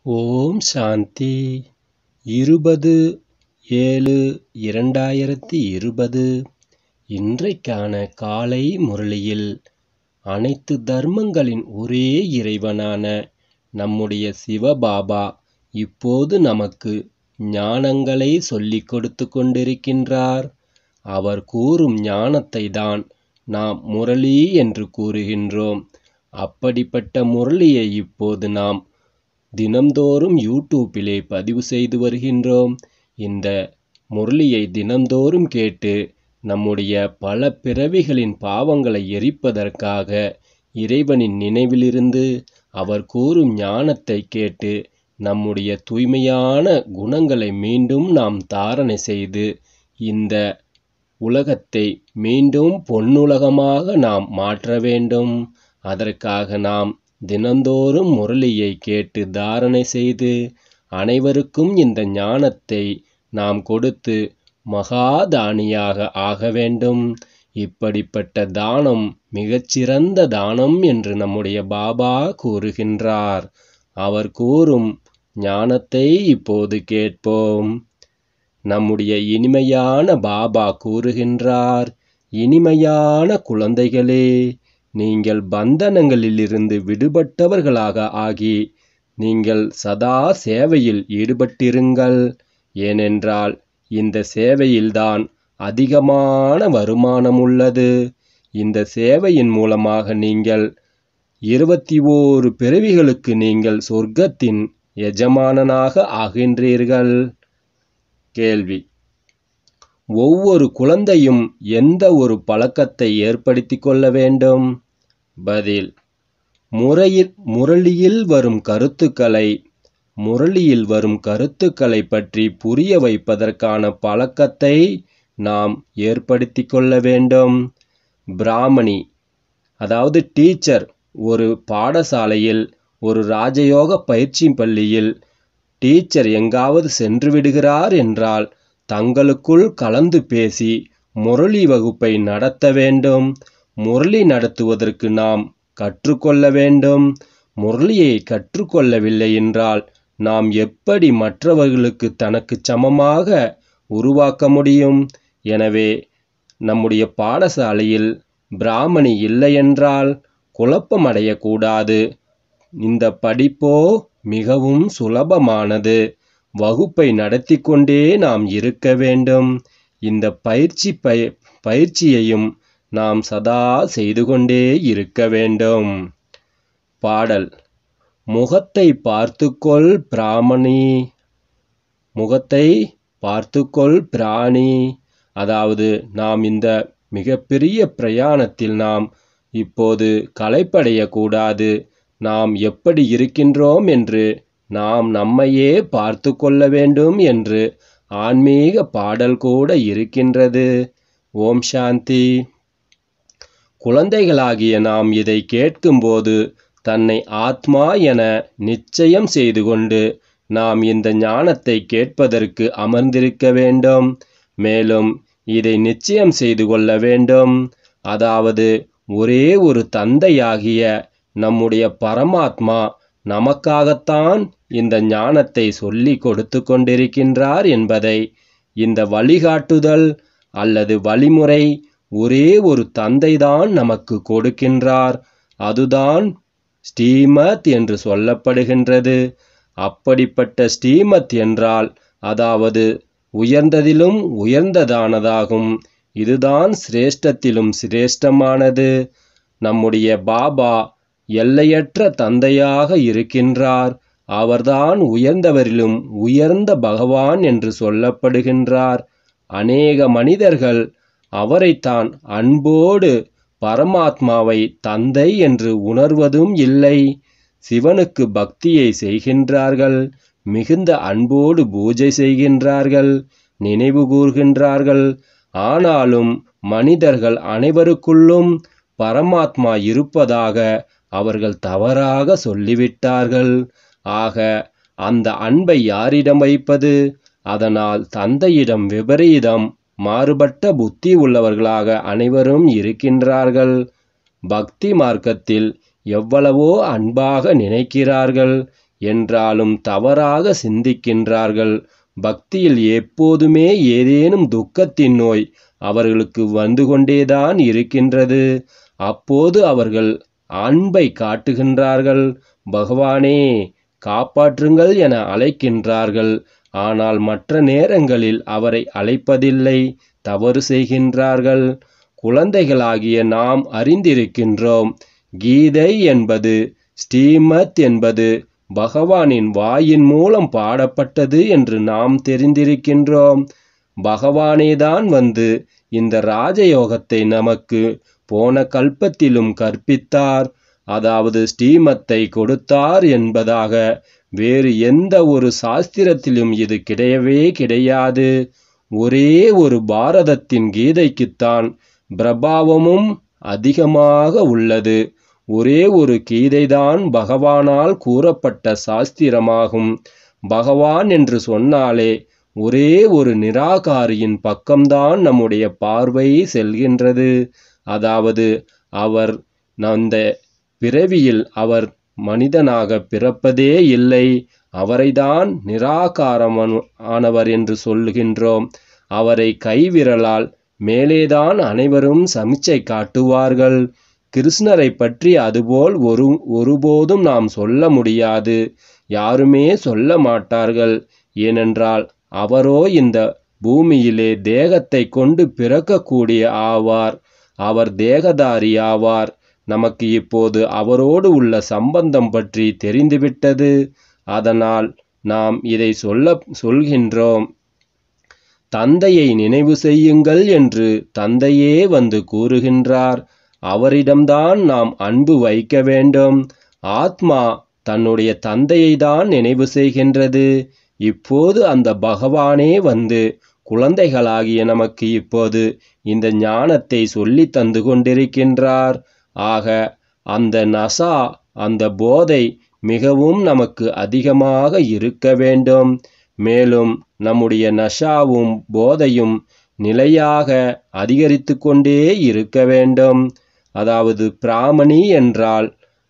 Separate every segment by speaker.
Speaker 1: ஓம் சாந்தி இருபது ஏழு இரண்டாயிரத்தி இருபது இன்றைக்கான காலை முரளியில் அனைத்து தர்மங்களின் ஒரே இறைவனான நம்முடைய சிவபாபா இப்போது நமக்கு ஞானங்களை சொல்லிக் கொடுத்து கொண்டிருக்கின்றார் அவர் கூறும் ஞானத்தை தான் நாம் முரளி என்று கூறுகின்றோம் அப்படிப்பட்ட முரளியை இப்போது நாம் தினம்தோறும் யூடியூப்பிலே பதிவு செய்து வருகின்றோம் இந்த முரளியை தினம்தோறும் கேட்டு நம்முடைய பல பிறவிகளின் பாவங்களை எரிப்பதற்காக இறைவனின் நினைவிலிருந்து அவர் கூறும் ஞானத்தை கேட்டு நம்முடைய தூய்மையான குணங்களை மீண்டும் நாம் தாரணை செய்து இந்த உலகத்தை மீண்டும் பொன்னுலகமாக நாம் மாற்ற வேண்டும் அதற்காக நாம் தினந்தோறும் முரளியை கேட்டு தாரணை செய்து அனைவருக்கும் இந்த ஞானத்தை நாம் கொடுத்து மகாதானியாக ஆக வேண்டும் இப்படிப்பட்ட தானம் மிகச்சிறந்த தானம் என்று நம்முடைய பாபா கூறுகின்றார் அவர் கூறும் ஞானத்தை இப்போது கேட்போம் நம்முடைய இனிமையான பாபா கூறுகின்றார் இனிமையான குழந்தைகளே நீங்கள் பந்தனங்களிலிருந்து விடுபட்டவர்களாக ஆகி நீங்கள் சதா சேவையில் ஈடுபட்டிருங்கள் ஏனென்றால் இந்த சேவையில்தான் அதிகமான வருமானம் உள்ளது இந்த சேவையின் மூலமாக நீங்கள் இருபத்தி ஓரு பிறவிகளுக்கு நீங்கள் சொர்க்கத்தின் எஜமானனாக ஆகின்றீர்கள் கேள்வி ஒவ்வொரு குழந்தையும் எந்த ஒரு பழக்கத்தை ஏற்படுத்தி கொள்ள வேண்டும் பதில் முறையில் முரளியில் வரும் கருத்துக்களை முரளியில் வரும் கருத்துக்களை பற்றி புரிய வைப்பதற்கான பழக்கத்தை நாம் ஏற்படுத்தி கொள்ள வேண்டும் பிராமணி அதாவது டீச்சர் ஒரு பாடசாலையில் ஒரு ராஜயோக பயிற்சி பள்ளியில் டீச்சர் எங்காவது சென்று விடுகிறார் என்றால் தங்களுக்குள் கலந்து பேசி முரளி வகுப்பை நடத்த வேண்டும் முரளி நடத்துவதற்கு நாம் கற்றுக்கொள்ள வேண்டும் முரளியை கற்றுக்கொள்ளவில்லை என்றால் நாம் எப்படி மற்றவர்களுக்கு தனக்கு சமமாக உருவாக்க முடியும் எனவே நம்முடைய பாடசாலையில் பிராமணி இல்லையென்றால் குழப்பமடையக்கூடாது இந்த படிப்போ மிகவும் சுலபமானது வகுப்பை நடத்தி கொண்டே நாம் இருக்க வேண்டும் இந்த பயிற்சி பய பயிற்சியையும் நாம் சதா செய்து கொண்டே இருக்க வேண்டும் பாடல் முகத்தை பார்த்துக்கொள் பிராமணி முகத்தை பார்த்துக்கொள் பிராணி அதாவது நாம் இந்த மிகப்பெரிய பிரயாணத்தில் நாம் இப்போது களைப்படையக்கூடாது நாம் எப்படி இருக்கின்றோம் என்று நாம் நம்மையே பார்த்து கொள்ள வேண்டும் என்று ஆன்மீக பாடல் கூட இருக்கின்றது ஓம் சாந்தி குழந்தைகளாகிய நாம் இதை கேட்கும்போது தன்னை ஆத்மா என நிச்சயம் செய்து கொண்டு நாம் இந்த ஞானத்தை கேட்பதற்கு அமர்ந்திருக்க வேண்டும் மேலும் இதை நிச்சயம் செய்து கொள்ள வேண்டும் அதாவது ஒரே ஒரு தந்தையாகிய நம்முடைய பரமாத்மா நமக்காகத்தான் இந்த ஞானத்தை சொல்லி கொடுத்து கொண்டிருக்கின்றார் என்பதை இந்த வழிகாட்டுதல் அல்லது வழிமுறை ஒரே ஒரு தந்தைதான் நமக்கு கொடுக்கின்றார் அதுதான் ஸ்ரீமத் என்று சொல்லப்படுகின்றது அப்படிப்பட்ட ஸ்ரீமத் என்றால் அதாவது உயர்ந்ததிலும் உயர்ந்ததானதாகும் இதுதான் சிரேஷ்டத்திலும் சிரேஷ்டமானது நம்முடைய பாபா எல்லையற்ற தந்தையாக இருக்கின்றார் அவர்தான் உயர்ந்தவரிலும் உயர்ந்த பகவான் என்று சொல்லப்படுகின்றார் அநேக மனிதர்கள் அவரைத்தான் அன்போடு பரமாத்மாவை தந்தை என்று உணர்வதும் இல்லை சிவனுக்கு பக்தியை செய்கின்றார்கள் மிகுந்த அன்போடு பூஜை செய்கின்றார்கள் நினைவு கூர்கின்றார்கள் ஆனாலும் மனிதர்கள் அனைவருக்குள்ளும் பரமாத்மா இருப்பதாக அவர்கள் தவறாக சொல்லிவிட்டார்கள் ஆக அந்த அன்பை யாரிடம் வைப்பது அதனால் தந்தையிடம் விபரீதம் மாறுபட்ட புத்தி உள்ளவர்களாக அனைவரும் இருக்கின்றார்கள் பக்தி மார்க்கத்தில் எவ்வளவோ அன்பாக நினைக்கிறார்கள் என்றாலும் தவறாக சிந்திக்கின்றார்கள் பக்தியில் எப்போதுமே ஏதேனும் துக்கத்தின் நோய் அவர்களுக்கு வந்து கொண்டேதான் இருக்கின்றது அப்போது அவர்கள் அன்பை காட்டுகின்றார்கள் பகவானே காப்பாற்றுங்கள் என அழைக்கின்றார்கள் ஆனால் மற்ற நேரங்களில் அவரை அழைப்பதில்லை தவறு செய்கின்றார்கள் குழந்தைகளாகிய நாம் அறிந்திருக்கின்றோம் கீதை என்பது ஸ்ரீமத் என்பது பகவானின் வாயின் மூலம் பாடப்பட்டது என்று நாம் தெரிந்திருக்கின்றோம் பகவானேதான் வந்து இந்த ராஜயோகத்தை நமக்கு போன கல்பத்திலும் கற்பித்தார் அதாவது ஸ்ரீமத்தை கொடுத்தார் என்பதாக வேறு எந்த ஒரு சாஸ்திரத்திலும் இது கிடையவே கிடையாது ஒரே ஒரு பாரதத்தின் கீதைக்குத்தான் பிரபாவமும் அதிகமாக உள்ளது ஒரே ஒரு கீதைதான் பகவானால் கூறப்பட்ட சாஸ்திரமாகும் பகவான் என்று சொன்னாலே ஒரே ஒரு நிராகாரியின் பக்கம்தான் நம்முடைய பார்வை செல்கின்றது அதாவது அவர் அந்த பிறவியில் அவர் மனிதனாக பிறப்பதே இல்லை அவரைதான் நிராகாரமனு ஆனவர் என்று சொல்லுகின்றோம் அவரை கைவிரலால் மேலேதான் அனைவரும் சமிச்சை காட்டுவார்கள் கிருஷ்ணரை பற்றி அதுபோல் ஒரு ஒருபோதும் நாம் சொல்ல முடியாது யாருமே சொல்ல மாட்டார்கள் ஏனென்றால் அவரோ இந்த பூமியிலே தேகத்தை கொண்டு பிறக்கக்கூடிய ஆவார் அவர் தேகதாரி ஆவார் நமக்கு இப்போது அவரோடு உள்ள சம்பந்தம் பற்றி தெரிந்துவிட்டது அதனால் நாம் இதை சொல்ல சொல்கின்றோம் தந்தையை நினைவு செய்யுங்கள் என்று தந்தையே வந்து கூறுகின்றார் அவரிடம்தான் நாம் அன்பு வைக்க வேண்டும் ஆத்மா தன்னுடைய தந்தையை தான் நினைவு செய்கின்றது இப்போது அந்த பகவானே வந்து குழந்தைகளாகிய நமக்கு இப்போது இந்த ஞானத்தை சொல்லி தந்து கொண்டிருக்கின்றார் ஆக அந்த நசா அந்த போதை மிகவும் நமக்கு அதிகமாக இருக்க வேண்டும் மேலும் நம்முடைய நஷாவும் போதையும் நிலையாக அதிகரித்து கொண்டே இருக்க வேண்டும் அதாவது பிராமணி என்றால்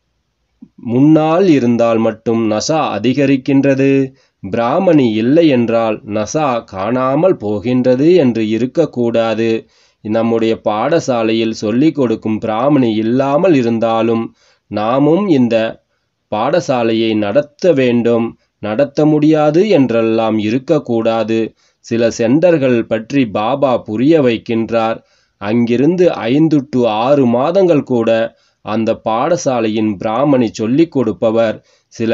Speaker 1: முன்னால் இருந்தால் மட்டும் நசா அதிகரிக்கின்றது பிராமணி இல்லை என்றால் நசா காணாமல் போகின்றது என்று இருக்கக்கூடாது நம்முடைய பாடசாலையில் சொல்லிக் கொடுக்கும் பிராமணி இல்லாமல் இருந்தாலும் நாமும் இந்த பாடசாலையை நடத்த வேண்டும் நடத்த முடியாது என்றெல்லாம் இருக்கக்கூடாது சில சென்டர்கள் பற்றி பாபா புரிய வைக்கின்றார் அங்கிருந்து ஐந்து டு ஆறு மாதங்கள் கூட அந்த பாடசாலையின் பிராமணி சொல்லிக் கொடுப்பவர் சில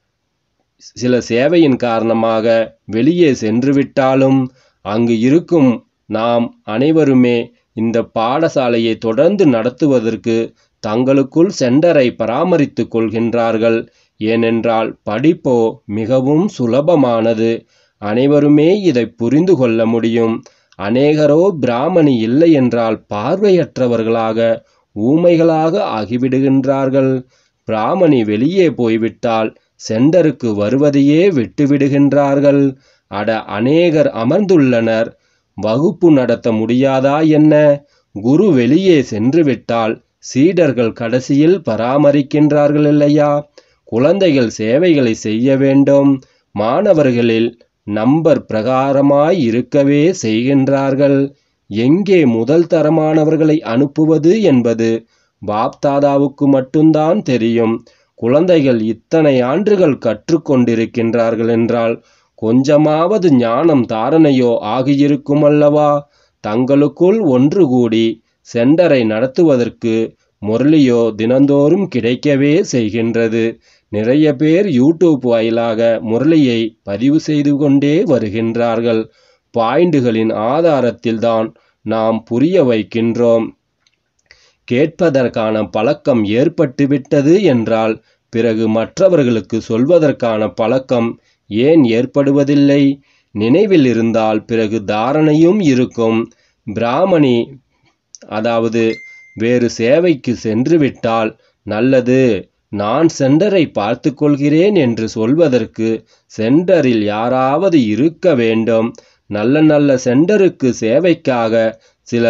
Speaker 1: சில சேவையின் காரணமாக வெளியே சென்று விட்டாலும் அங்கு இருக்கும் நாம் அனைவருமே இந்த பாடசாலையை தொடர்ந்து நடத்துவதற்கு தங்களுக்குள் சென்டரை பராமரித்துக் கொள்கின்றார்கள் ஏனென்றால் படிப்போ மிகவும் சுலபமானது அனைவருமே இதை புரிந்து கொள்ள முடியும் அநேகரோ பிராமணி இல்லை என்றால் பார்வையற்றவர்களாக ஊமைகளாக ஆகிவிடுகின்றார்கள் பிராமணி வெளியே போய்விட்டால் சென்டருக்கு வருவதையே விட்டுவிடுகின்றார்கள் அட அநேகர் அமர்ந்துள்ளனர் வகுப்பு நடத்த முடியாதா என்ன குரு வெளியே சென்று விட்டால் சீடர்கள் கடைசியில் பராமரிக்கின்றார்கள் இல்லையா குழந்தைகள் சேவைகளை செய்ய வேண்டும் மாணவர்களில் நம்பர் பிரகாரமாய் இருக்கவே செய்கின்றார்கள் எங்கே முதல் தரமானவர்களை அனுப்புவது என்பது பாப்தாதாவுக்கு மட்டும்தான் தெரியும் குழந்தைகள் இத்தனை ஆண்டுகள் கற்றுக்கொண்டிருக்கின்றார்கள் என்றால் கொஞ்சமாவது ஞானம் தாரணையோ ஆகியிருக்கும் அல்லவா தங்களுக்குள் ஒன்று கூடி சென்டரை நடத்துவதற்கு முரளியோ தினந்தோறும் கிடைக்கவே செய்கின்றது நிறைய பேர் யூடியூப் வாயிலாக முரளியை பதிவு செய்து கொண்டே வருகின்றார்கள் பாயிண்டுகளின் ஆதாரத்தில்தான் நாம் புரிய வைக்கின்றோம் கேட்பதற்கான பழக்கம் ஏற்பட்டுவிட்டது என்றால் பிறகு மற்றவர்களுக்கு சொல்வதற்கான பழக்கம் ஏன் ஏற்படுவதில்லை நினைவில் இருந்தால் பிறகு தாரணையும் இருக்கும் பிராமணி அதாவது வேறு சேவைக்கு சென்று விட்டால் நல்லது நான் சென்டரை பார்த்து கொள்கிறேன் என்று சொல்வதற்கு சென்டரில் யாராவது இருக்க வேண்டும் நல்ல நல்ல சென்டருக்கு சேவைக்காக சிலர்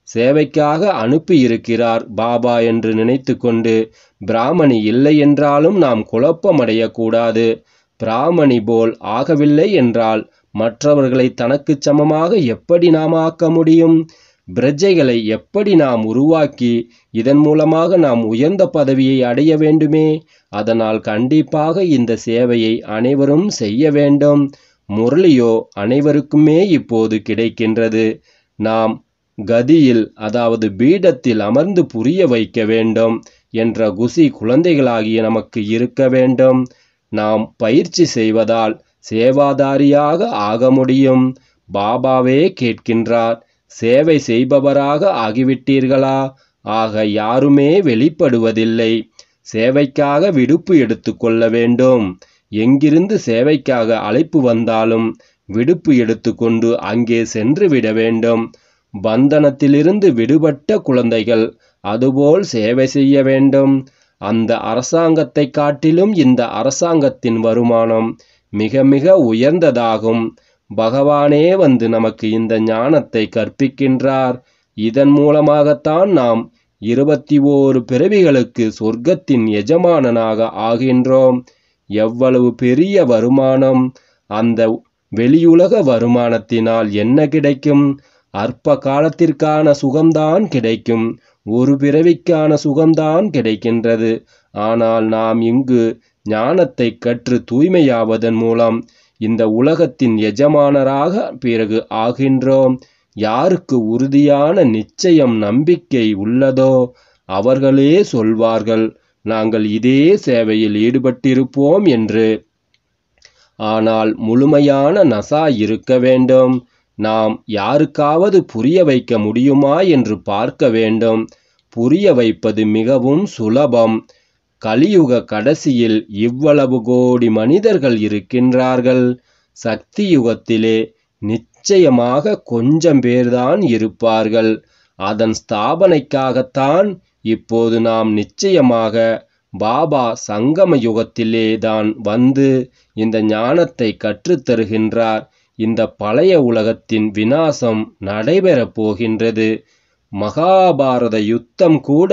Speaker 1: சேவைக்காக அனுப்பியிருக்கிறார் பாபா என்று நினைத்து கொண்டு பிராமணி இல்லை என்றாலும் நாம் குழப்பமடையக்கூடாது பிராமணி போல் ஆகவில்லை என்றால் மற்றவர்களை தனக்கு சமமாக எப்படி நாம் ஆக்க முடியும் பிரஜைகளை எப்படி நாம் உருவாக்கி இதன் மூலமாக நாம் உயர்ந்த பதவியை அடைய வேண்டுமே அதனால் கண்டிப்பாக இந்த சேவையை அனைவரும் செய்ய வேண்டும் முரளியோ அனைவருக்குமே இப்போது கிடைக்கின்றது நாம் கதியில் அதாவது பீடத்தில் அமர்ந்து புரிய வைக்க வேண்டும் என்ற குசி குழந்தைகளாகிய நமக்கு இருக்க வேண்டும் நாம் பயிற்சி செய்வதால் சேவாதாரியாக ஆக முடியும் பாபாவே கேட்கின்றார் சேவை செய்பவராக ஆகிவிட்டீர்களா ஆக யாருமே வெளிப்படுவதில்லை சேவைக்காக விடுப்பு எடுத்துக்கொள்ள வேண்டும் எங்கிருந்து சேவைக்காக அழைப்பு வந்தாலும் விடுப்பு எடுத்துக்கொண்டு அங்கே சென்று விட வேண்டும் பந்தனத்திலிருந்து விடுபட்ட குழந்தைகள் அதுபோல் சேவை செய்ய வேண்டும் அந்த அரசாங்கத்தை காட்டிலும் இந்த அரசாங்கத்தின் வருமானம் மிக மிக உயர்ந்ததாகும் பகவானே வந்து நமக்கு இந்த ஞானத்தை கற்பிக்கின்றார் இதன் மூலமாகத்தான் நாம் இருபத்தி ஓரு பிறவிகளுக்கு சொர்க்கத்தின் எஜமானனாக ஆகின்றோம் எவ்வளவு பெரிய வருமானம் அந்த வெளியுலக வருமானத்தினால் என்ன கிடைக்கும் அற்ப காலத்திற்கான சுகம்தான் கிடைக்கும் ஒரு பிறவிக்கான சுகம்தான் கிடைக்கின்றது ஆனால் நாம் இங்கு ஞானத்தை கற்று தூய்மையாவதன் மூலம் இந்த உலகத்தின் எஜமானராக பிறகு ஆகின்றோம் யாருக்கு உறுதியான நிச்சயம் நம்பிக்கை உள்ளதோ அவர்களே சொல்வார்கள் நாங்கள் இதே சேவையில் ஈடுபட்டிருப்போம் என்று ஆனால் முழுமையான நசா இருக்க வேண்டும் நாம் யாருக்காவது புரிய வைக்க முடியுமா என்று பார்க்க வேண்டும் புரிய வைப்பது மிகவும் சுலபம் கலியுக கடைசியில் இவ்வளவு கோடி மனிதர்கள் இருக்கின்றார்கள் சக்தி யுகத்திலே நிச்சயமாக கொஞ்சம் பேர்தான் இருப்பார்கள் அதன் ஸ்தாபனைக்காகத்தான் இப்போது நாம் நிச்சயமாக பாபா சங்கம யுகத்திலே தான் வந்து இந்த ஞானத்தை கற்றுத்தருகின்றார் இந்த பழைய உலகத்தின் வினாசம் நடைபெறப் போகின்றது மகாபாரத யுத்தம் கூட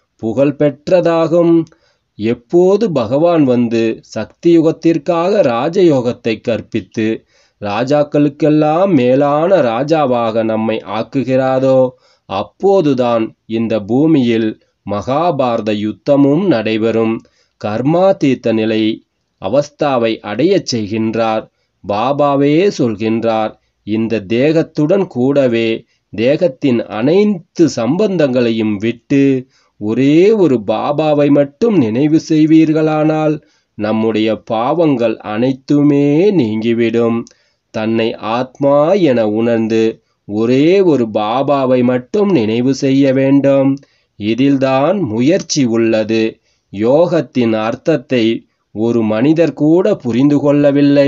Speaker 1: புகழ்பெற்றதாகும் எப்போது பகவான் வந்து சக்தி யுகத்திற்காக ராஜயோகத்தை கற்பித்து ராஜாக்களுக்கெல்லாம் மேலான ராஜாவாக நம்மை ஆக்குகிறாரோ அப்போதுதான் இந்த பூமியில் மகாபாரத யுத்தமும் நடைபெறும் கர்மாதீத்த நிலை அவஸ்தாவை அடையச் செய்கின்றார் பாபாவே சொல்கின்றார் இந்த தேகத்துடன் கூடவே தேகத்தின் அனைத்து சம்பந்தங்களையும் விட்டு ஒரே ஒரு பாபாவை மட்டும் நினைவு செய்வீர்களானால் நம்முடைய பாவங்கள் அனைத்துமே நீங்கிவிடும் தன்னை ஆத்மா என உணர்ந்து ஒரே ஒரு பாபாவை மட்டும் நினைவு செய்ய வேண்டும் இதில்தான் முயற்சி உள்ளது யோகத்தின் அர்த்தத்தை ஒரு மனிதர் கூட புரிந்து கொள்ளவில்லை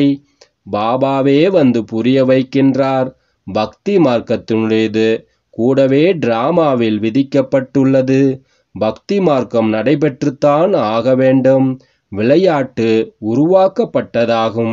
Speaker 1: பாபாவே வந்து புரிய வைக்கின்றார் பக்தி மார்க்கத்தினுடையது கூடவே டிராமாவில் விதிக்கப்பட்டுள்ளது பக்தி மார்க்கம் நடைபெற்றுத்தான் ஆக வேண்டும் விளையாட்டு உருவாக்கப்பட்டதாகும்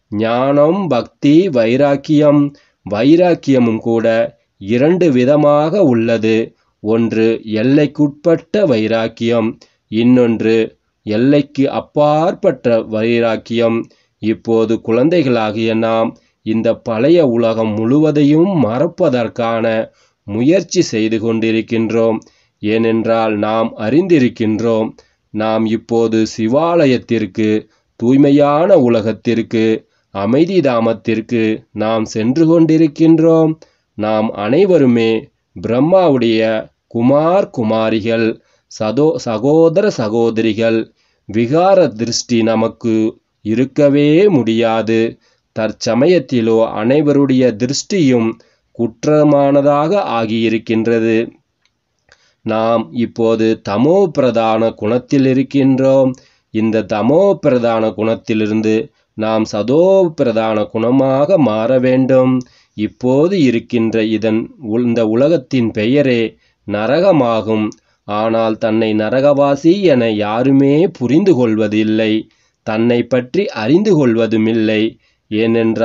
Speaker 1: ஞானம் பக்தி வைராக்கியம் வைராக்கியமும் கூட இரண்டு விதமாக உள்ளது ஒன்று எல்லைக்குட்பட்ட வைராக்கியம் இன்னொன்று எல்லைக்கு அப்பாற்பட்ட வைராக்கியம் இப்போது குழந்தைகளாகிய நாம் இந்த பழைய உலகம் முழுவதையும் மறப்பதற்கான முயற்சி செய்து கொண்டிருக்கின்றோம் ஏனென்றால் நாம் அறிந்திருக்கின்றோம் நாம் இப்போது சிவாலயத்திற்கு தூய்மையான உலகத்திற்கு அமைதி தாமத்திற்கு நாம் சென்று கொண்டிருக்கின்றோம் நாம் அனைவருமே பிரம்மாவுடைய குமார் குமாரிகள் சதோ சகோதர சகோதரிகள் விகார திருஷ்டி நமக்கு இருக்கவே முடியாது தற்சமயத்திலோ அனைவருடைய திருஷ்டியும் குற்றமானதாக ஆகியிருக்கின்றது நாம் இப்போது தமோ பிரதான குணத்தில் இருக்கின்றோம் இந்த தமோ பிரதான குணத்திலிருந்து நாம் சதோ பிரதான குணமாக மாற வேண்டும் இப்போது இருக்கின்ற இதன் இந்த உலகத்தின் பெயரே நரகமாகும் ஆனால் தன்னை நரகவாசி என யாருமே புரிந்து கொள்வதில்லை தன்னை பற்றி அறிந்து கொள்வதுமில்லை ஏனென்றால்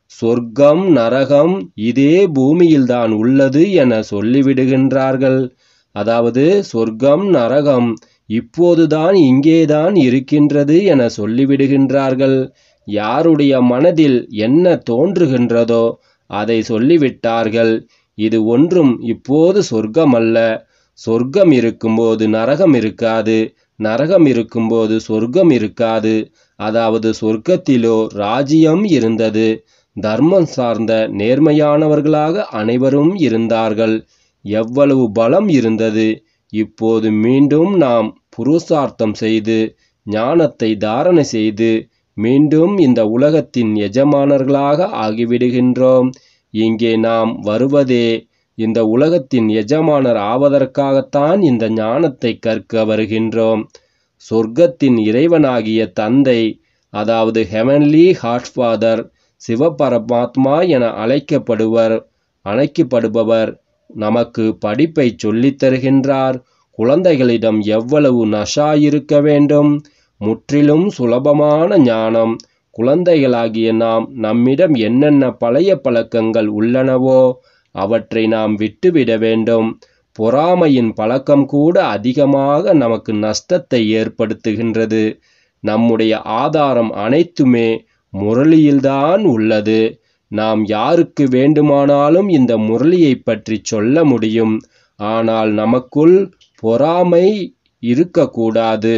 Speaker 1: சொர்க்கம் நரகம் இதே பூமியில்தான் உள்ளது என சொல்லிவிடுகின்றார்கள் அதாவது சொர்க்கம் நரகம் இப்போதுதான் இங்கேதான் இருக்கின்றது என சொல்லிவிடுகின்றார்கள் யாருடைய மனதில் என்ன தோன்றுகின்றதோ அதை சொல்லிவிட்டார்கள் இது ஒன்றும் இப்போது சொர்க்கம் அல்ல சொர்க்கம் இருக்கும்போது நரகம் இருக்காது நரகம் இருக்கும்போது சொர்க்கம் இருக்காது அதாவது சொர்க்கத்திலோ ராஜ்யம் இருந்தது தர்மம் சார்ந்த நேர்மையானவர்களாக அனைவரும் இருந்தார்கள் எவ்வளவு பலம் இருந்தது இப்போது மீண்டும் நாம் புருஷார்த்தம் செய்து ஞானத்தை தாரணை செய்து மீண்டும் இந்த உலகத்தின் எஜமானர்களாக ஆகிவிடுகின்றோம் இங்கே நாம் வருவதே இந்த உலகத்தின் எஜமானர் ஆவதற்காகத்தான் இந்த ஞானத்தை கற்க வருகின்றோம் சொர்க்கத்தின் இறைவனாகிய தந்தை அதாவது ஹெவன்லி ஹாட்ஃபாதர் சிவபரமாத்மா என அழைக்கப்படுவர் அழைக்கப்படுபவர் நமக்கு படிப்பை சொல்லித் தருகின்றார் குழந்தைகளிடம் எவ்வளவு நஷா இருக்க வேண்டும் முற்றிலும் சுலபமான ஞானம் குழந்தைகளாகிய நாம் நம்மிடம் என்னென்ன பழைய பழக்கங்கள் உள்ளனவோ அவற்றை நாம் விட்டுவிட வேண்டும் பொறாமையின் பழக்கம் கூட அதிகமாக நமக்கு நஷ்டத்தை ஏற்படுத்துகின்றது நம்முடைய ஆதாரம் அனைத்துமே முரளியில்தான் உள்ளது நாம் யாருக்கு வேண்டுமானாலும் இந்த முரளியை பற்றி சொல்ல முடியும் ஆனால் நமக்குள் பொறாமை இருக்கக்கூடாது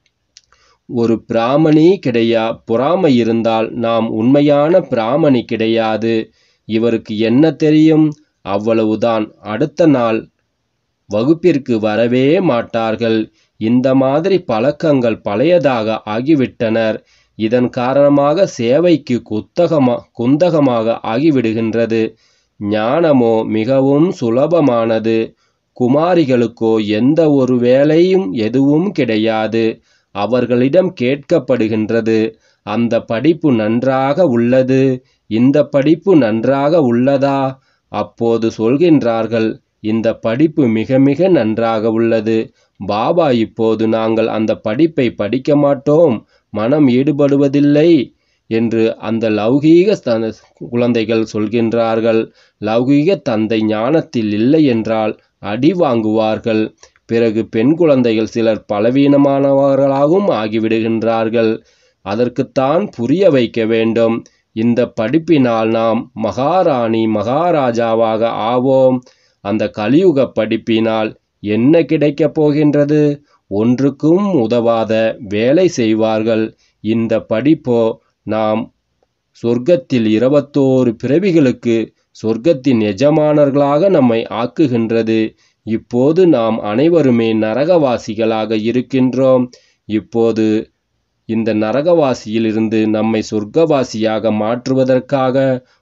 Speaker 1: ஒரு பிராமணி கிடையா பொறாமை இருந்தால் நாம் உண்மையான பிராமணி கிடையாது இவருக்கு என்ன தெரியும் அவ்வளவுதான் அடுத்த நாள் வகுப்பிற்கு வரவே மாட்டார்கள் இந்த மாதிரி பழக்கங்கள் பழையதாக ஆகிவிட்டனர் இதன் காரணமாக சேவைக்கு குத்தகமா குந்தகமாக ஆகிவிடுகின்றது ஞானமோ மிகவும் சுலபமானது குமாரிகளுக்கோ எந்த ஒரு வேலையும் எதுவும் கிடையாது அவர்களிடம் கேட்கப்படுகின்றது அந்த படிப்பு நன்றாக உள்ளது இந்த படிப்பு நன்றாக உள்ளதா அப்போது சொல்கின்றார்கள் இந்த படிப்பு மிக மிக நன்றாக உள்ளது பாபா இப்போது நாங்கள் அந்த படிப்பை படிக்க மாட்டோம் மனம் ஈடுபடுவதில்லை என்று அந்த லௌகீக த- குழந்தைகள் சொல்கின்றார்கள் லௌகீக தந்தை ஞானத்தில் இல்லை என்றால் அடி வாங்குவார்கள் பிறகு பெண் குழந்தைகள் சிலர் பலவீனமானவர்களாகவும் ஆகிவிடுகின்றார்கள் அதற்குத்தான் புரிய வைக்க வேண்டும் இந்த படிப்பினால் நாம் மகாராணி மகாராஜாவாக ஆவோம் அந்த கலியுக படிப்பினால் என்ன கிடைக்கப் போகின்றது ஒன்றுக்கும் உதவாத வேலை செய்வார்கள் இந்த படிப்போ நாம் சொர்க்கத்தில் இருபத்தோரு பிறவிகளுக்கு சொர்க்கத்தின் எஜமானர்களாக நம்மை ஆக்குகின்றது இப்போது நாம் அனைவருமே நரகவாசிகளாக இருக்கின்றோம் இப்போது இந்த நரகவாசியிலிருந்து நம்மை சொர்க்கவாசியாக மாற்றுவதற்காக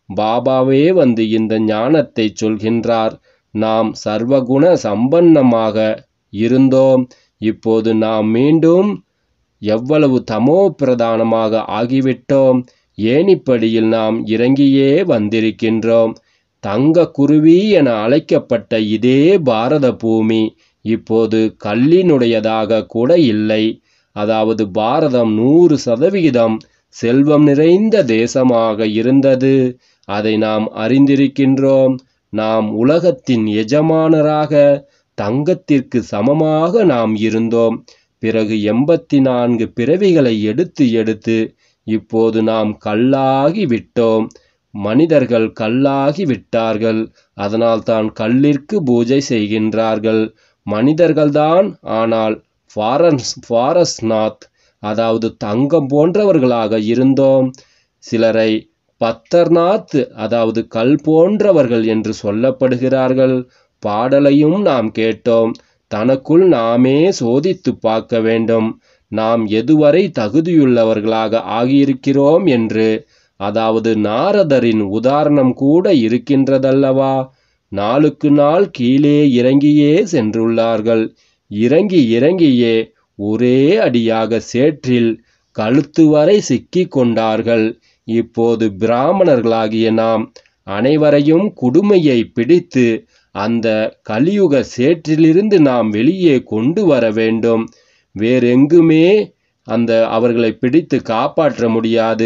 Speaker 1: பாபாவே வந்து இந்த ஞானத்தை சொல்கின்றார் நாம் சர்வகுண சம்பன்னமாக இருந்தோம் இப்போது நாம் மீண்டும் எவ்வளவு தமோ பிரதானமாக ஆகிவிட்டோம் ஏணிப்படியில் நாம் இறங்கியே வந்திருக்கின்றோம் தங்க குருவி என அழைக்கப்பட்ட இதே பாரத பூமி இப்போது கல்லினுடையதாக கூட இல்லை அதாவது பாரதம் நூறு சதவிகிதம் செல்வம் நிறைந்த தேசமாக இருந்தது அதை நாம் அறிந்திருக்கின்றோம் நாம் உலகத்தின் எஜமானராக தங்கத்திற்கு சமமாக நாம் இருந்தோம் பிறகு எண்பத்தி நான்கு பிறவிகளை எடுத்து எடுத்து இப்போது நாம் கல்லாகி விட்டோம் மனிதர்கள் கல்லாகி விட்டார்கள் அதனால் தான் கல்லிற்கு பூஜை செய்கின்றார்கள் மனிதர்கள்தான் ஆனால் ஃபாரன்ஸ் ஃபாரஸ்நாத் அதாவது தங்கம் போன்றவர்களாக இருந்தோம் சிலரை பத்தர்நாத் அதாவது கல் போன்றவர்கள் என்று சொல்லப்படுகிறார்கள் பாடலையும் நாம் கேட்டோம் தனக்குள் நாமே சோதித்து பார்க்க வேண்டும் நாம் எதுவரை தகுதியுள்ளவர்களாக ஆகியிருக்கிறோம் என்று அதாவது நாரதரின் உதாரணம் கூட இருக்கின்றதல்லவா நாளுக்கு நாள் கீழே இறங்கியே சென்றுள்ளார்கள் இறங்கி இறங்கியே ஒரே அடியாக சேற்றில் கழுத்து வரை சிக்கிக் கொண்டார்கள் இப்போது பிராமணர்களாகிய நாம் அனைவரையும் குடுமையை பிடித்து அந்த கலியுக சேற்றிலிருந்து நாம் வெளியே கொண்டு வர வேண்டும் வேறெங்குமே அந்த அவர்களை பிடித்து காப்பாற்ற முடியாது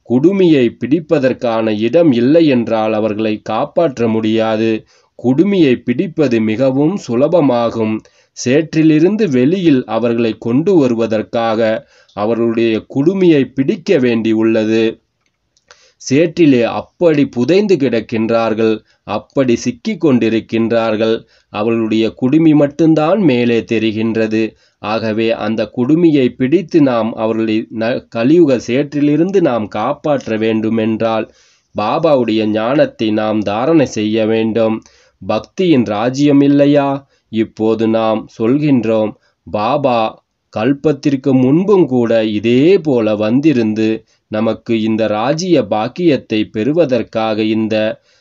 Speaker 1: குடுமியை பிடிப்பதற்கான இடம் இல்லை என்றால் அவர்களை காப்பாற்ற முடியாது குடுமியை பிடிப்பது மிகவும் சுலபமாகும் சேற்றிலிருந்து வெளியில் அவர்களை கொண்டு வருவதற்காக அவர்களுடைய குடுமியை பிடிக்க வேண்டி உள்ளது சேற்றிலே அப்படி புதைந்து கிடக்கின்றார்கள் அப்படி சிக்கிக் கொண்டிருக்கின்றார்கள் அவர்களுடைய குடுமி மட்டும்தான் மேலே தெரிகின்றது ஆகவே அந்த குடுமியை பிடித்து நாம் அவர்களை ந கலியுக சேற்றிலிருந்து நாம் காப்பாற்ற வேண்டுமென்றால் பாபாவுடைய ஞானத்தை நாம் தாரணை செய்ய வேண்டும் பக்தியின் ராஜ்யம் இல்லையா இப்போது நாம் சொல்கின்றோம் பாபா கல்பத்திற்கு முன்பும் கூட இதே போல வந்திருந்து நமக்கு இந்த ராஜ்ய பாக்கியத்தை பெறுவதற்காக இந்த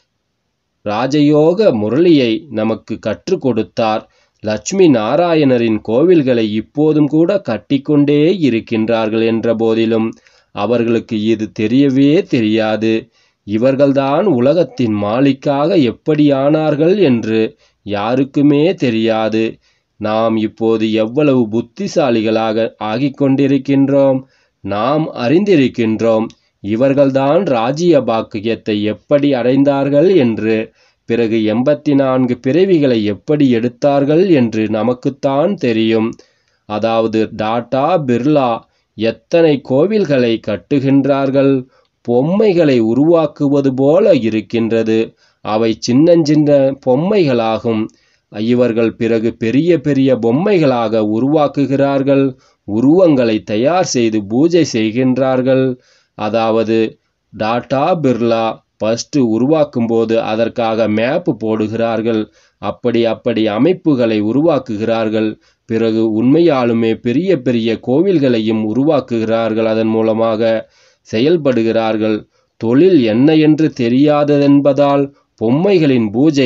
Speaker 1: ராஜயோக முரளியை நமக்கு கற்றுக் கொடுத்தார் லட்சுமி நாராயணரின் கோவில்களை இப்போதும் கூட கட்டிக்கொண்டே இருக்கின்றார்கள் என்ற போதிலும் அவர்களுக்கு இது தெரியவே தெரியாது இவர்கள்தான் உலகத்தின் மாலிக்காக எப்படி ஆனார்கள் என்று யாருக்குமே தெரியாது நாம் இப்போது எவ்வளவு புத்திசாலிகளாக ஆகிக் கொண்டிருக்கின்றோம் நாம் அறிந்திருக்கின்றோம் இவர்கள்தான் ராஜ்ய பாக்கியத்தை எப்படி அடைந்தார்கள் என்று பிறகு எண்பத்தி நான்கு பிறவிகளை எப்படி எடுத்தார்கள் என்று நமக்குத்தான் தெரியும் அதாவது டாடா பிர்லா எத்தனை கோவில்களை கட்டுகின்றார்கள் பொம்மைகளை உருவாக்குவது போல இருக்கின்றது அவை சின்னஞ்சின்ன பொம்மைகளாகும் இவர்கள் பிறகு பெரிய பெரிய பொம்மைகளாக உருவாக்குகிறார்கள் உருவங்களை தயார் செய்து பூஜை செய்கின்றார்கள் அதாவது டாடா பிர்லா ஃபஸ்ட்டு உருவாக்கும் போது அதற்காக மேப்பு போடுகிறார்கள் அப்படி அப்படி அமைப்புகளை உருவாக்குகிறார்கள் பிறகு உண்மையாலுமே பெரிய பெரிய கோவில்களையும் உருவாக்குகிறார்கள் அதன் மூலமாக செயல்படுகிறார்கள் தொழில் என்ன என்று தெரியாததென்பதால் பொம்மைகளின் பூஜை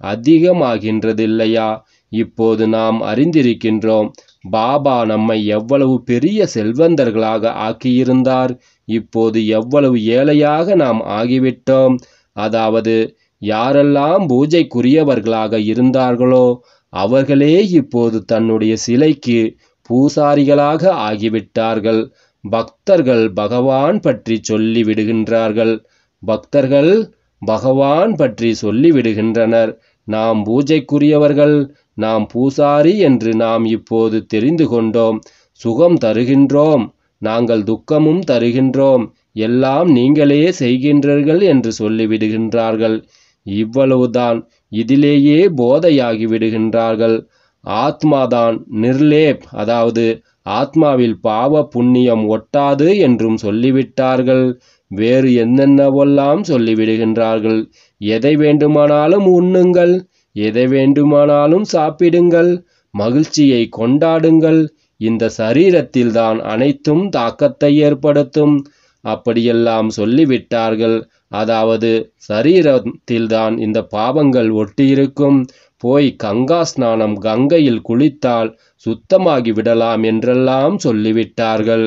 Speaker 1: அதிகமாகின்றதில்லையா இப்போது நாம் அறிந்திருக்கின்றோம் பாபா நம்மை எவ்வளவு பெரிய செல்வந்தர்களாக ஆக்கியிருந்தார் இப்போது எவ்வளவு ஏழையாக நாம் ஆகிவிட்டோம் அதாவது யாரெல்லாம் பூஜைக்குரியவர்களாக இருந்தார்களோ அவர்களே இப்போது தன்னுடைய சிலைக்கு பூசாரிகளாக ஆகிவிட்டார்கள் பக்தர்கள் பகவான் பற்றி சொல்லி விடுகின்றார்கள் பக்தர்கள் பகவான் பற்றி சொல்லி விடுகின்றனர் நாம் பூஜைக்குரியவர்கள் நாம் பூசாரி என்று நாம் இப்போது தெரிந்து கொண்டோம் சுகம் தருகின்றோம் நாங்கள் துக்கமும் தருகின்றோம் எல்லாம் நீங்களே செய்கின்றீர்கள் என்று சொல்லிவிடுகின்றார்கள் இவ்வளவுதான் இதிலேயே போதையாகி விடுகின்றார்கள் ஆத்மாதான் நிர்லேப் அதாவது ஆத்மாவில் பாவ புண்ணியம் ஒட்டாது என்றும் சொல்லிவிட்டார்கள் வேறு என்னென்னவெல்லாம் சொல்லிவிடுகின்றார்கள் எதை வேண்டுமானாலும் உண்ணுங்கள் எதை வேண்டுமானாலும் சாப்பிடுங்கள் மகிழ்ச்சியை கொண்டாடுங்கள் இந்த சரீரத்தில்தான் அனைத்தும் தாக்கத்தை ஏற்படுத்தும் அப்படியெல்லாம் சொல்லிவிட்டார்கள் அதாவது சரீரத்தில்தான் இந்த பாவங்கள் ஒட்டியிருக்கும் போய் கங்கா ஸ்நானம் கங்கையில் குளித்தால் சுத்தமாகி விடலாம் என்றெல்லாம் சொல்லிவிட்டார்கள்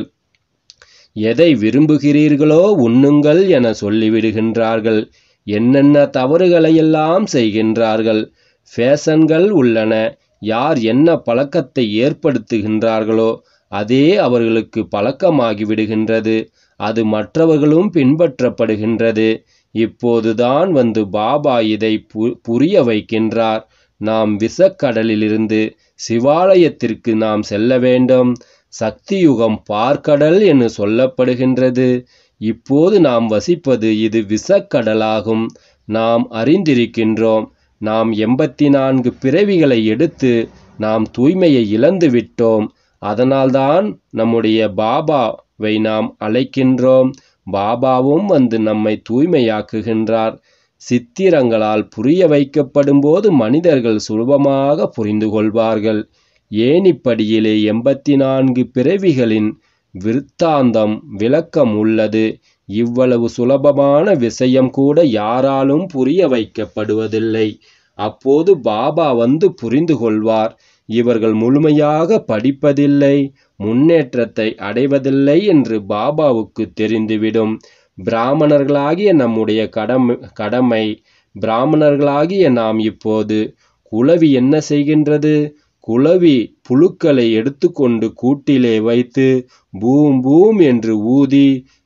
Speaker 1: எதை விரும்புகிறீர்களோ உண்ணுங்கள் என சொல்லிவிடுகின்றார்கள் என்னென்ன தவறுகளையெல்லாம் செய்கின்றார்கள் ஃபேஷன்கள் உள்ளன யார் என்ன பழக்கத்தை ஏற்படுத்துகின்றார்களோ அதே அவர்களுக்கு பழக்கமாகி விடுகின்றது அது மற்றவர்களும் பின்பற்றப்படுகின்றது இப்போதுதான் வந்து பாபா இதை பு புரிய வைக்கின்றார் நாம் விஷக்கடலிலிருந்து சிவாலயத்திற்கு நாம் செல்ல வேண்டும் சக்தியுகம் பார்க்கடல் என்று சொல்லப்படுகின்றது இப்போது நாம் வசிப்பது இது விஷக்கடலாகும் நாம் அறிந்திருக்கின்றோம் நாம் எண்பத்தி நான்கு பிறவிகளை எடுத்து நாம் தூய்மையை இழந்து விட்டோம் அதனால்தான் நம்முடைய பாபாவை நாம் அழைக்கின்றோம் பாபாவும் வந்து நம்மை தூய்மையாக்குகின்றார் சித்திரங்களால் புரிய வைக்கப்படும் போது மனிதர்கள் சுலபமாக புரிந்து கொள்வார்கள் ஏனிப்படியிலே எண்பத்தி நான்கு பிறவிகளின் விருத்தாந்தம் விளக்கம் உள்ளது இவ்வளவு சுலபமான விஷயம் கூட யாராலும் புரிய வைக்கப்படுவதில்லை அப்போது பாபா வந்து புரிந்து கொள்வார் இவர்கள் முழுமையாக படிப்பதில்லை முன்னேற்றத்தை அடைவதில்லை என்று பாபாவுக்கு தெரிந்துவிடும் பிராமணர்களாகிய நம்முடைய கடமை கடமை பிராமணர்களாகிய நாம் இப்போது குளவி என்ன செய்கின்றது குளவி புழுக்களை எடுத்துக்கொண்டு கூட்டிலே வைத்து பூம் பூம் என்று ஊதி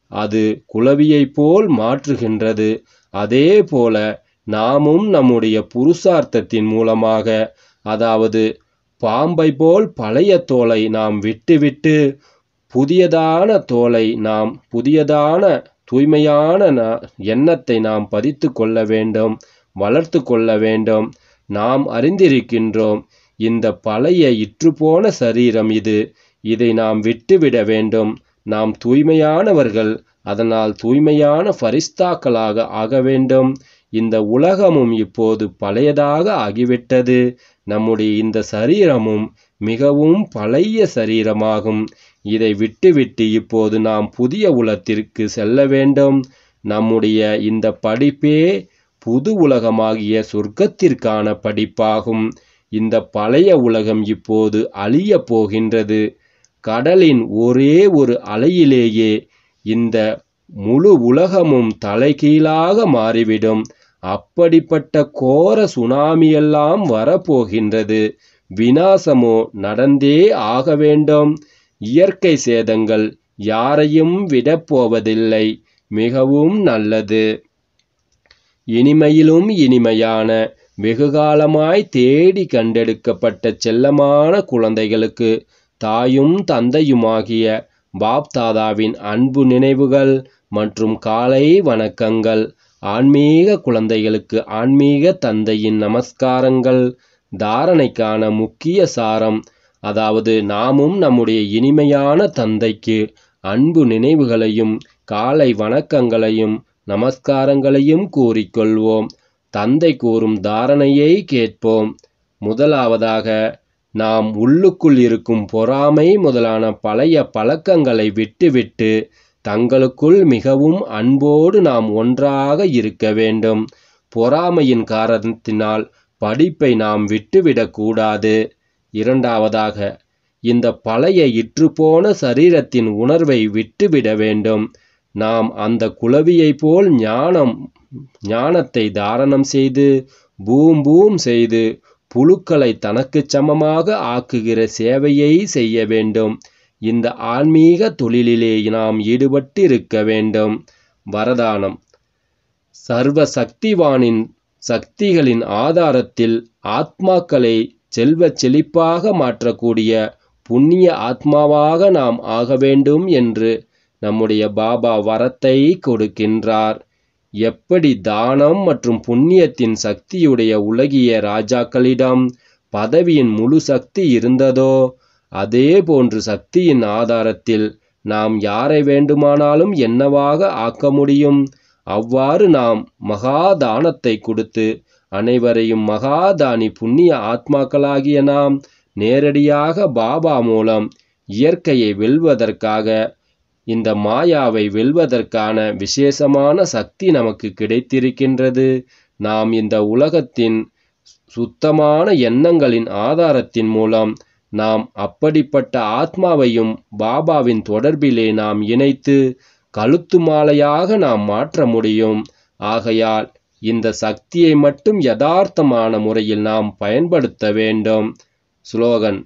Speaker 1: அது குளவியைப் போல் மாற்றுகின்றது அதே போல நாமும் நம்முடைய புருஷார்த்தத்தின் மூலமாக அதாவது பாம்பை போல் பழைய தோலை நாம் விட்டுவிட்டு புதியதான தோலை நாம் புதியதான தூய்மையான ந- எண்ணத்தை நாம் பதித்து கொள்ள வேண்டும் வளர்த்து கொள்ள வேண்டும் நாம் அறிந்திருக்கின்றோம் இந்த பழைய இற்றுப்போன சரீரம் இது இதை நாம் விட்டுவிட வேண்டும் நாம் தூய்மையானவர்கள் அதனால் தூய்மையான ஃபரிஸ்தாக்களாக ஆக வேண்டும் இந்த உலகமும் இப்போது பழையதாக ஆகிவிட்டது நம்முடைய இந்த சரீரமும் மிகவும் பழைய சரீரமாகும் இதை விட்டுவிட்டு இப்போது நாம் புதிய உலகத்திற்கு செல்ல வேண்டும் நம்முடைய இந்த படிப்பே புது உலகமாகிய சொர்க்கத்திற்கான படிப்பாகும் இந்த பழைய உலகம் இப்போது அழியப் போகின்றது கடலின் ஒரே ஒரு அலையிலேயே இந்த முழு உலகமும் தலைகீழாக மாறிவிடும் அப்படிப்பட்ட கோர சுனாமியெல்லாம் வரப்போகின்றது வினாசமோ நடந்தே ஆக வேண்டும் இயற்கை சேதங்கள் யாரையும் விடப்போவதில்லை மிகவும் நல்லது இனிமையிலும் இனிமையான வெகுகாலமாய் தேடி கண்டெடுக்கப்பட்ட செல்லமான குழந்தைகளுக்கு தாயும் தந்தையுமாகிய பாப் தாதாவின் அன்பு நினைவுகள் மற்றும் காலை வணக்கங்கள் ஆன்மீக குழந்தைகளுக்கு ஆன்மீக தந்தையின் நமஸ்காரங்கள் தாரணைக்கான முக்கிய சாரம் அதாவது நாமும் நம்முடைய இனிமையான தந்தைக்கு அன்பு நினைவுகளையும் காலை வணக்கங்களையும் நமஸ்காரங்களையும் கூறிக்கொள்வோம் தந்தை கூறும் தாரணையை கேட்போம் முதலாவதாக நாம் உள்ளுக்குள் இருக்கும் பொறாமை முதலான பழைய பழக்கங்களை விட்டுவிட்டு தங்களுக்குள் மிகவும் அன்போடு நாம் ஒன்றாக இருக்க வேண்டும் பொறாமையின் காரணத்தினால் படிப்பை நாம் விட்டுவிடக்கூடாது இரண்டாவதாக இந்த பழைய இற்றுப்போன சரீரத்தின் உணர்வை விட்டுவிட வேண்டும் நாம் அந்த குளவியைப் போல் ஞானம் ஞானத்தை தாரணம் செய்து பூம் பூம் செய்து புழுக்களை தனக்குச் சமமாக ஆக்குகிற சேவையை செய்ய வேண்டும் இந்த ஆன்மீக தொழிலிலே நாம் ஈடுபட்டிருக்க வேண்டும் வரதானம் சர்வ சக்திவானின் சக்திகளின் ஆதாரத்தில் ஆத்மாக்களை செல்வச் செழிப்பாக மாற்றக்கூடிய புண்ணிய ஆத்மாவாக நாம் ஆக வேண்டும் என்று நம்முடைய பாபா வரத்தை கொடுக்கின்றார் எப்படி தானம் மற்றும் புண்ணியத்தின் சக்தியுடைய உலகிய ராஜாக்களிடம் பதவியின் முழு சக்தி இருந்ததோ அதே போன்று சக்தியின் ஆதாரத்தில் நாம் யாரை வேண்டுமானாலும் என்னவாக ஆக்க முடியும் அவ்வாறு நாம் மகா தானத்தை கொடுத்து அனைவரையும் மகாதானி புண்ணிய ஆத்மாக்களாகிய நாம் நேரடியாக பாபா மூலம் இயற்கையை வெல்வதற்காக இந்த மாயாவை வெல்வதற்கான விசேஷமான சக்தி நமக்கு கிடைத்திருக்கின்றது நாம் இந்த உலகத்தின் சுத்தமான எண்ணங்களின் ஆதாரத்தின் மூலம் நாம் அப்படிப்பட்ட ஆத்மாவையும் பாபாவின் தொடர்பிலே நாம் இணைத்து கழுத்து மாலையாக நாம் மாற்ற முடியும் ஆகையால் இந்த சக்தியை மட்டும் யதார்த்தமான முறையில் நாம் பயன்படுத்த வேண்டும் ஸ்லோகன்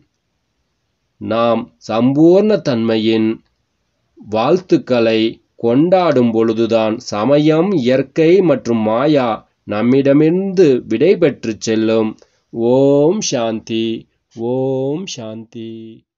Speaker 1: நாம் சம்பூர்ண தன்மையின் வாழ்த்துக்களை கொண்டாடும் பொழுதுதான் சமயம் இயற்கை மற்றும் மாயா நம்மிடமிருந்து விடைபெற்றுச் செல்லும் ஓம் சாந்தி ஓம் சாந்தி